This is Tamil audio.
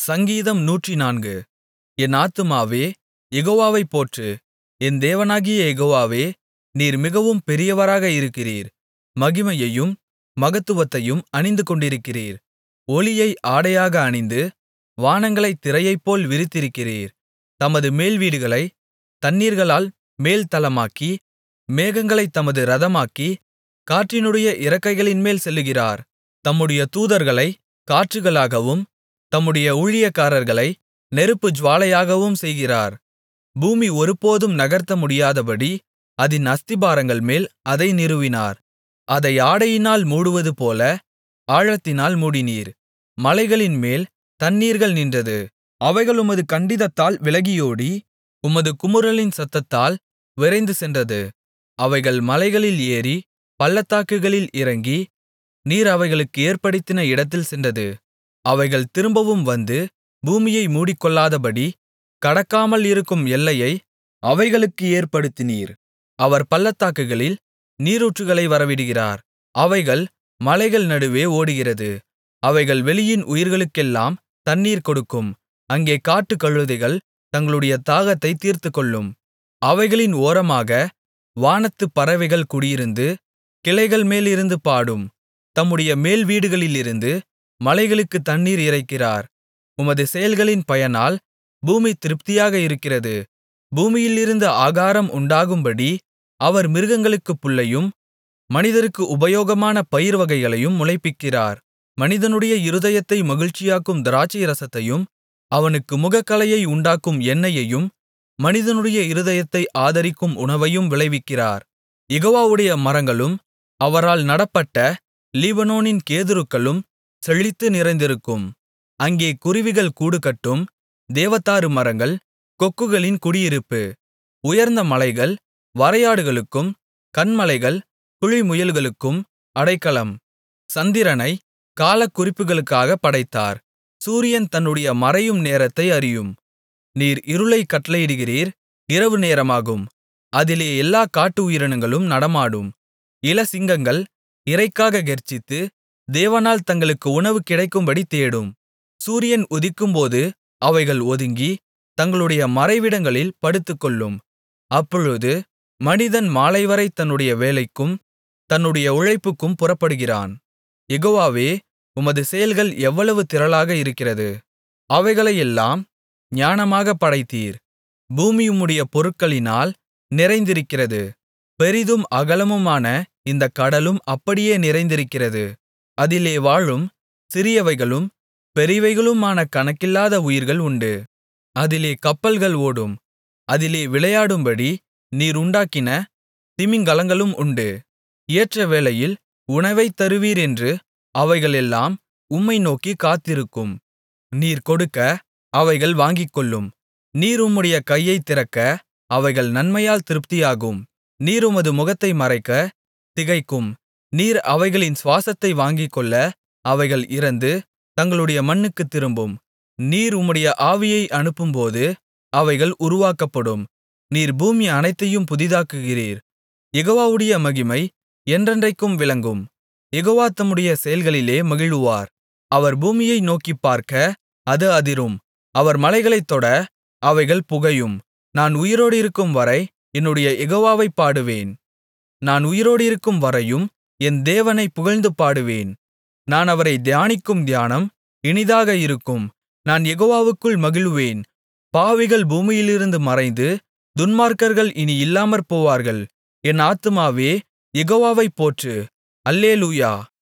சங்கீதம் நூற்றுநான்கு என் ஆத்துமாவே யெகோவாவைப் போற்று என் தேவனாகிய யெகோவாவே நீர் மிகவும் பெரியவராக இருக்கிறீர் மகிமையையும் மகத்துவத்தையும் அணிந்துகொண்டிருக்கிறீர் ஒளியை ஆடையாக அணிந்து வானங்களைத் திரையைப்போல் விரித்திருக்கிறீர் தமது மேல்வீடுகளைத் தண்ணீர்களால் மேல்தளமாக்கி மேகங்களைத் தமது இரதமாக்கி காற்றினுடைய இறக்கைகளின்மேல் செல்லுகிறார் தம்முடைய தூதர்களைக் காற்றுகளாகவும் தம்முடைய ஊழியக்காரர்களை நெருப்புச் ஜூவாலையாகவும் செய்கிறார் பூமி ஒருபோதும் நகர்த்த முடியாதபடி அதின் அஸ்திபாரங்கள்மேல் அதை நிறுவினார் அதை ஆடையினால் மூடுவதுபோல ஆழத்தினால் மூடினீர் மலைகளின்மேல் தண்ணீர்கள் நின்றது அவைகள் உமது கண்டிதத்தால் விலகியோடி உமது குமுறலின் சத்தத்தால் விரைந்து சென்றது அவைகள் மலைகளில் ஏறி பள்ளத்தாக்குகளில் இறங்கி நீர் அவைகளுக்கு ஏற்படுத்தின இடத்தில் சென்றது அவைகள் திரும்பவும் வந்து பூமியை மூடிக்கொள்ளாதபடி கடக்காமல் இருக்கும் எல்லையை அவைகளுக்கு ஏற்படுத்தினீர் அவர் பள்ளத்தாக்குகளில் நீரூற்றுகளை வரவிடுகிறார் அவைகள் மலைகள் நடுவே ஓடுகிறது அவைகள் வெளியின் உயிர்களுக்கெல்லாம் தண்ணீர் கொடுக்கும் அங்கே காட்டுக்கழுதைகள் தங்களுடைய தாகத்தைத் தீர்த்துக்கொள்ளும் அவைகளின் ஓரமாக வானத்துப் பறவைகள் குடியிருந்து கிளைகள் மேலிருந்து பாடும் தம்முடைய மேல்வீடுகளிலிருந்து மலைகளுக்குத் தண்ணீர் இறைக்கிறார் உமது செயல்களின் பயனால் பூமி திருப்தியாக இருக்கிறது பூமியிலிருந்து ஆகாரம் உண்டாகும்படி அவர் மிருகங்களுக்குப் புல்லையும் மனிதருக்கு உபயோகமான பயிர்வகைகளையும் முளைப்பிக்கிறார் மனிதனுடைய இருதயத்தை மகிழ்ச்சியாக்கும் திராட்சைரசத்தையும் அவனுக்கு முகக்களையை உண்டாக்கும் எண்ணெயையும் மனிதனுடைய இருதயத்தை ஆதரிக்கும் உணவையும் விளைவிக்கிறார் யெகோவாவுடைய மரங்களும் அவரால் நடப்பட்ட லீபனோனின் கேதுருக்களும் செழித்து நிறைந்திருக்கும் அங்கே குருவிகள் கூடுகட்டும் தேவதாரு மரங்கள் கொக்குகளின் குடியிருப்பு உயர்ந்த மலைகள் வரையாடுகளுக்கும் கன்மலைகள் குழிமுயல்களுக்கும் அடைக்கலம் சந்திரனை காலக்குறிப்புகளுக்காகப் படைத்தார் சூரியன் தன்னுடைய மறையும் நேரத்தை அறியும் நீர் இருளைக் கட்டளையிடுகிறீர் இரவு நேரமாகும் அதிலே எல்லாக் காட்டு உயிரினங்களும் நடமாடும் இளசிங்கங்கள் இரைக்காக கெர்ச்சித்து தேவனால் தங்களுக்கு உணவு கிடைக்கும்படி தேடும் சூரியன் உதிக்கும்போது அவைகள் ஒதுங்கி தங்களுடைய மறைவிடங்களில் படுத்துக்கொள்ளும் அப்பொழுது மனிதன் மாலைவரை தன்னுடைய வேலைக்கும் தன்னுடைய உழைப்புக்கும் புறப்படுகிறான் யெகோவாவே உமது செயல்கள் எவ்வளவு திரளாக இருக்கிறது அவைகளையெல்லாம் ஞானமாகப் படைத்தீர் பூமி உம்முடைய பொருட்களினால் நிறைந்திருக்கிறது பெரிதும் அகலமுமான இந்தக் கடலும் அப்படியே நிறைந்திருக்கிறது அதிலே வாழும் சிறியவைகளும் பெரியவைகளுமான கணக்கில்லாத உயிர்கள் உண்டு அதிலே கப்பல்கள் ஓடும் அதிலே விளையாடும்படி நீர் உண்டாக்கின திமிங்கலங்களும் உண்டு ஏற்ற வேளையில் உணவைத் தருவீர் என்று அவைகளெல்லாம் உம்மை நோக்கிக் காத்திருக்கும் நீர் கொடுக்க அவைகள் வாங்கிக்கொள்ளும் நீர் உம்முடைய கையைத் திறக்க அவைகள் நன்மையால் திருப்தியாகும் நீர் உமது முகத்தை மறைக்க திகைக்கும் நீர் அவைகளின் சுவாசத்தை வாங்கிக்கொள்ள அவைகள் இறந்து தங்களுடைய மண்ணுக்குத் திரும்பும் நீர் உம்முடைய ஆவியை அனுப்பும்போது அவைகள் உருவாக்கப்படும் நீர் பூமி அனைத்தையும் புதிதாக்குகிறீர் யெகோவாவுடைய மகிமை என்றென்றைக்கும் விளங்கும் யெகோவா தம்முடைய செயல்களிலே மகிழுவார் அவர் பூமியை நோக்கிப் பார்க்க அது அதிரும் அவர் மலைகளைத் தொட அவைகள் புகையும் நான் உயிரோடிருக்கும் வரை என்னுடைய யெகோவாவைப் பாடுவேன் நான் உயிரோடிருக்கும் வரையும் என் தேவனை புகழ்ந்து பாடுவேன் நான் அவரை தியானிக்கும் தியானம் இனிதாக இருக்கும் நான் யெகோவாவுக்குள் மகிழுவேன் பாவிகள் பூமியிலிருந்து மறைந்து துன்மார்க்கர்கள் இனி இல்லாமற்போவார்கள் என் ஆத்துமாவே யெகோவாவைப் போற்று அல்லேலூயா